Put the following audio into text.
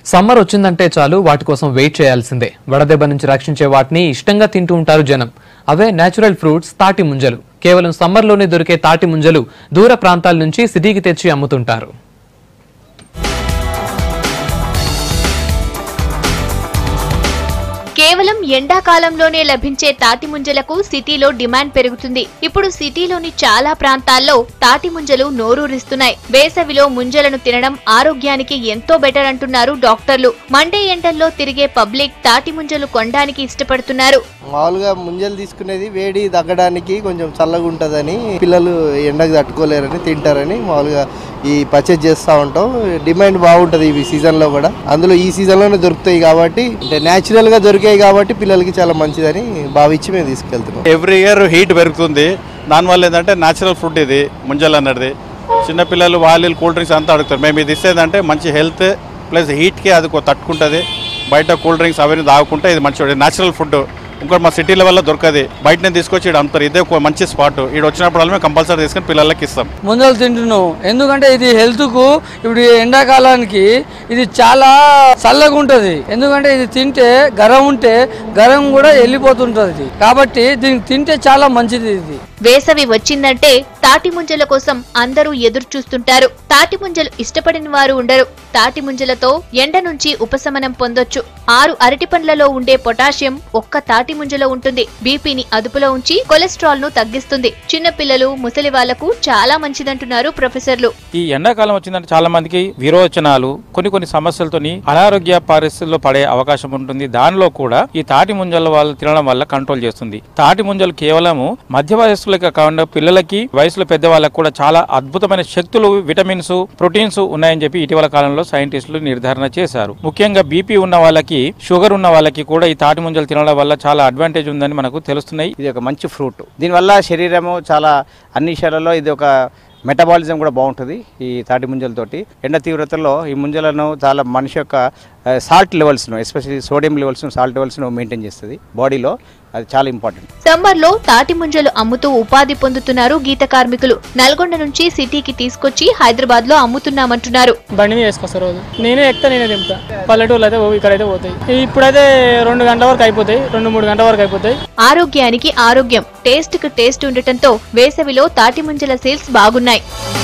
summer వచ్చిందంటే చాలు వాటి కోసం వెయిట్ చేయాల్సిందే వడదెబ్బ నుంచి రక్షించే వాటిని ఇష్టంగా తింటూ ఉంటారు జనం అవే నేచురల్ ఫ్రూట్స్ తాటి ముంజలు కేవలం సమ్మర్లోనే దొరికే తాటి ముంజలు దూర ప్రాంతాల నుంచి సిటీకి తెచ్చి అమ్ముతుంటారు కేవలం ఎండాకాలంలోనే లభించే తాటి ముంజలకు సిటీలో డిమాండ్ పెరుగుతుంది ఇప్పుడు సిటీలోని చాలా ప్రాంతాల్లో తాటి ముంజలు నోరూరిస్తున్నాయి వేసవిలో ముంజలను తినడం ఆరోగ్యానికి ఎంతో బెటర్ అంటున్నారు డాక్టర్లు మండే ఎండల్లో తిరిగే పబ్లిక్ తాటి ముంజలు కొనడానికి ఇష్టపడుతున్నారు మామూలుగా ముంజలు తీసుకునేది వేడి తగ్గడానికి కొంచెం చల్లగా ఉంటుందని పిల్లలు ఎండకు తట్టుకోలేరని తింటారని మామూలుగా ఈ పర్చేజ్ చేస్తూ ఉంటాం డిమాండ్ బాగుంటుంది ఈ సీజన్లో కూడా అందులో ఈ సీజన్లోనే దొరుకుతాయి కాబట్టి అంటే న్యాచురల్గా దొరికాయి కాబట్టి పిల్లలకి చాలా మంచిదని భావించి మేము తీసుకెళ్తున్నాం ఎవ్రీ ఇయర్ హీట్ పెరుగుతుంది దానివల్ల ఏంటంటే న్యాచురల్ ఫుడ్ ఇది ముంజలు అన్నది చిన్నపిల్లలు వాళ్ళు కూల్ డ్రింక్స్ అంతా అడుగుతారు మేము ఇది ఇస్తేదంటే మంచి హెల్త్ ప్లస్ హీట్కి అది కొ- తట్టుకుంటుంది బయట కూల్ డ్రింక్స్ అవన్నీ తాగుకుంటే ఇది మంచి న్యాచురల్ ఫుడ్ ఇంకోటి మా సిటీ లెవెల్లో దొరకదు బయటనే తీసుకొచ్చి ఇక్కడ అమ్ముతారు ఇదే ఒక మంచి స్పాట్ ఇక్కడ వచ్చినప్పుడు మేము కంపల్సరీ తీసుకొని పిల్లలకి ఇస్తాం ముంజలు తింటున్నాం ఎందుకంటే ఇది హెల్త్కు ఇప్పుడు ఈ ఎండాకాలానికి ఇది చాలా చల్లగా ఉంటుంది ఎందుకంటే ఇది తింటే గరం ఉంటే గరం కూడా వెళ్ళిపోతుంటుంది కాబట్టి దీనికి తింటే చాలా మంచిది ఇది వేసవి వచ్చిందంటే తాటి ముంజల కోసం అందరూ ఎదురు చూస్తుంటారు తాటి ముంజలు ఇష్టపడిన వారు ఉండరు తాటి ముంజలతో ఎండ నుంచి ఉపశమనం పొందొచ్చు ఆరు అరటి పండ్లలో ఉండే పొటాషియం ఒక్క తాటి ముంజలో ఉంటుంది బీపీని అదుపులో ఉంచి కొలెస్ట్రాల్ ను తగ్గిస్తుంది చిన్నపిల్లలు ముసలి వాళ్లకు చాలా మంచిదంటున్నారు ప్రొఫెసర్లు ఈ ఎండాకాలం వచ్చిందంటే చాలా మందికి విరోచనాలు కొన్ని కొన్ని సమస్యలతోని అనారోగ్య పరిస్థితుల్లో పడే అవకాశం ఉంటుంది దానిలో కూడా ఈ తాటి ముంజల వాళ్ళు తినడం వల్ల కంట్రోల్ చేస్తుంది తాటి ముంజలు కేవలము మధ్య వయస్సులకి కాకుండా పిల్లలకి వయసులో పెద్దవాళ్ళకి కూడా చాలా అద్భుతమైన శక్తులు విటమిన్స్ ప్రోటీన్స్ ఉన్నాయని చెప్పి ఇటీవల కాలంలో సైంటిస్టులు నిర్ధారణ చేశారు ముఖ్యంగా బీపీ ఉన్న వాళ్ళకి షుగర్ ఉన్న వాళ్ళకి కూడా ఈ తాటి ముంజలు తినడం వల్ల చాలా అడ్వాంటేజ్ ఉందని మనకు తెలుస్తున్నాయి ఇది ఒక మంచి ఫ్రూట్ దీనివల్ల శరీరము చాలా అన్ని విషయాలలో ఇది ఒక మెటబాలిజం కూడా బాగుంటుంది ఈ తాటి ముంజలతోటి ఎండ తీవ్రతలో ఈ ముంజలను చాలా మనిషి యొక్క సాల్ట్ లెవెల్స్ను ఎస్పెషల్లీ సోడియం లెవెల్స్ను సాల్ట్ లెవెల్స్ను మెయింటైన్ చేస్తుంది బాడీలో అది చాలా ఇంపార్టెంట్ సమ్మర్ లో తాటి ముంజలు అమ్ముతూ ఉపాధి పొందుతున్నారు గీత కార్మికులు నల్గొండ నుంచి సిటీకి తీసుకొచ్చి హైదరాబాద్ లో అమ్ముతున్నామంటున్నారు బండి మీద వేసుకొస్తారు రోజు నేనే ఎక్కుతా నేనే దింపుతా పల్లెటూర్లు అయితే ఓ- ఇక్కడైతే పోతాయి ఇప్పుడైతే రెండు గంటల వరకు అయిపోతాయి రెండు మూడు గంటల వరకు అయిపోతాయి ఆరోగ్యానికి ఆరోగ్యం టేస్ట్ కు టేస్ట్ ఉండటంతో వేసవిలో తాటి ముంజల సేల్స్ బాగున్నాయి